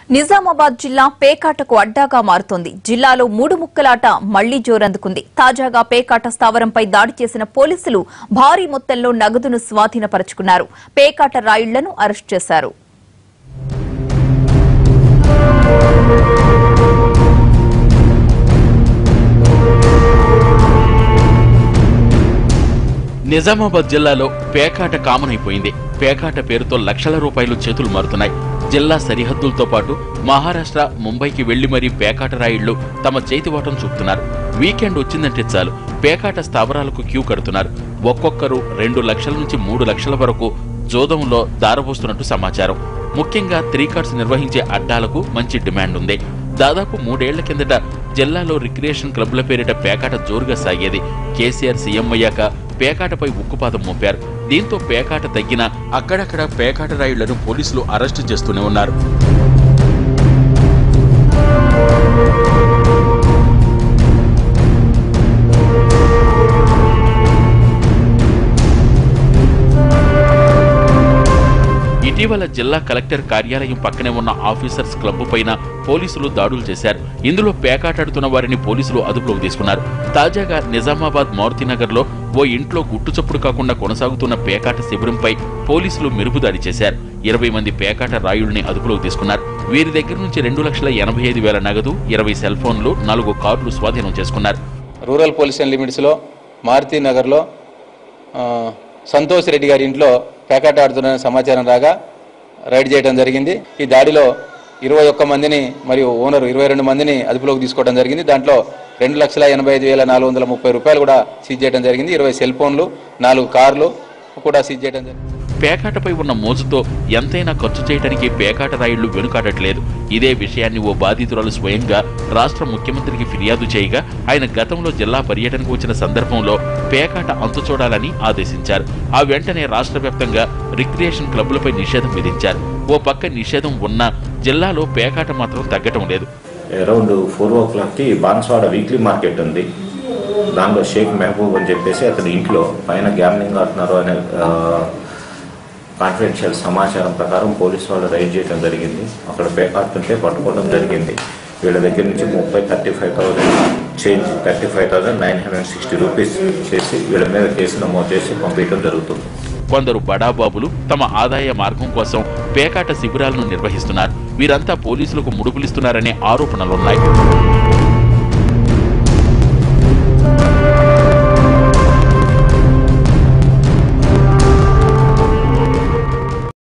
నిజామాబాద్ జిల్లా పేకాటకు అడ్డాగా మారుతోంది జిల్లాలో మూడు ముక్కలాట మళ్లీ జోరందుకుంది తాజాగా పేకాట స్థావరంపై దాడి చేసిన పోలీసులు భారీ మొత్తంలో నగదును స్వాధీనపరుచుకున్నారు పేకాట రాయుళ్లను అరెస్ట్ చేశారు నిజామాబాద్ జిల్లాలో పేకాట కామన్ అయిపోయింది పేకాట పేరుతో లక్షల రూపాయలు చేతులు మారుతున్నాయి జిల్లా సరిహద్దులతో పాటు మహారాష్ట్ర ముంబైకి వెళ్లి మరీ పేకాట రాయిళ్లు తమ చేతివాటం చూపుతున్నారు వీకెండ్ వచ్చిందంటే చాలు పేకాట స్థావరాలకు క్యూ కడుతున్నారు ఒక్కొక్కరు రెండు లక్షల నుంచి మూడు లక్షల వరకు జోదంలో దారబోస్తున్నట్టు సమాచారం ముఖ్యంగా త్రీ కార్డ్స్ నిర్వహించే అడ్డాలకు మంచి డిమాండ్ ఉంది దాదాపు మూడేళ్ల కిందట జిల్లాలో రిక్రియేషన్ క్లబ్ల పేరిట పేకాట జోరుగా సాగేది కేసీఆర్ సీఎం అయ్యాక పేకాటపై ఉక్కుపాదం మోపారు దీంతో పేకాట తగ్గినా అక్కడక్కడ పేకాట రాయుళ్లను పోలీసులు అరెస్టు చేస్తూనే ఉన్నారు ఇటీవల జిల్లా కలెక్టర్ కార్యాలయం పక్కనే ఉన్న ఆఫీసర్స్ క్లబ్ పైన పోలీసులు దాడులు చేశారు ఇందులో పేకాటాడుతున్న వారిని పోలీసులు అదుపులోకి తీసుకున్నారు తాజాగా నిజామాబాద్ మారుతినగర్ లో ఓ ఇంట్లో గుట్టుచప్పుడు కాకుండా కొనసాగుతున్న పేకాట శిబిరంపై పోలీసులు మెరుపు దాడి చేశారు ఇరవై మంది పేకాట రాయుల్ని అదుపులోకి తీసుకున్నారు వీరి దగ్గర నుంచి రెండు లక్షల ఎనభై ఐదు వేల నగదు ఇరవై సెల్ ఫోన్లు నాలుగు కార్లు స్వాధీనం చేసుకున్నారు రూరల్ పోలీస్ స్టేషన్ లిమిట్స్లో మారుతి నగర్లో ఆ, సంతోష్ రెడ్డి గారి ఇంట్లో పేకాట ఆడుతున్న సమాచారం రాగా రైడ్ చేయడం జరిగింది ఈ దాడిలో ఇరవై ఒక్క మందిని మరియు ఓనర్ ఇరవై రెండు మందిని అదుపులోకి తీసుకోవడం జరిగింది దాంట్లో రెండు లక్షల ఎనభై ఐదు వేల నాలుగు వందల ముప్పై రూపాయలు కూడా సీజ్ చేయడం జరిగింది ఇరవై సెల్ ఫోన్లు నాలుగు కార్లు కూడా సీజ్ చేయడం జరిగింది పేకాటపై ఉన్న మోజుతో ఎంతైనా ఖర్చు చేయడానికి పేకాట రాయుళ్లు వెనుకాడట్లేదు ఇదే విషయాన్ని ఓ బాధితురాలు స్వయంగా రాష్ట్ర ముఖ్యమంత్రికి ఫిర్యాదు చేయగా ఆయన గతంలో జిల్లా పర్యటనకు వచ్చిన సందర్భంలో పేకాట అంతు చూడాలని ఆదేశించారు ఆ వెంటనే రాష్ట్ర వ్యాప్తంగా రిక్రియేషన్ క్లబ్లపై నిషేధం విధించారు ఓ పక్క నిషేధం ఉన్నా జిల్లాలో పేకాట మాత్రం తగ్గటం లేదు అరౌండ్ ఫోర్ ఓ క్లాక్కి బాన్స్వాడ వీక్లీ మార్కెట్ ఉంది దానిలో షేక్ మహబూబ్ అని చెప్పేసి అతని ఇంట్లో పైన గ్యామ్లింగ్ ఆడుతున్నారు అనే కాన్ఫిడెన్షియల్ సమాచారం ప్రకారం పోలీసు వాళ్ళు రైడ్ చేయడం జరిగింది అక్కడ పేకాడుతుంటే పట్టుకోవడం జరిగింది వీళ్ళ దగ్గర నుంచి ముప్పై thirty five thousand change thirty five thousand nine hundred sixty rupees చేసి వీళ్ళ మీద కేసు నమోదు చేసి పంపించడం జరుగుతుంది కొందరు బడాబాబులు తమ ఆదాయ మార్గం కోసం పేకాట శిబిరాలను నిర్వహిస్తున్నారు వీరంతా పోలీసులకు ముడుపులిస్తున్నారనే ఆరోపణలున్నాయి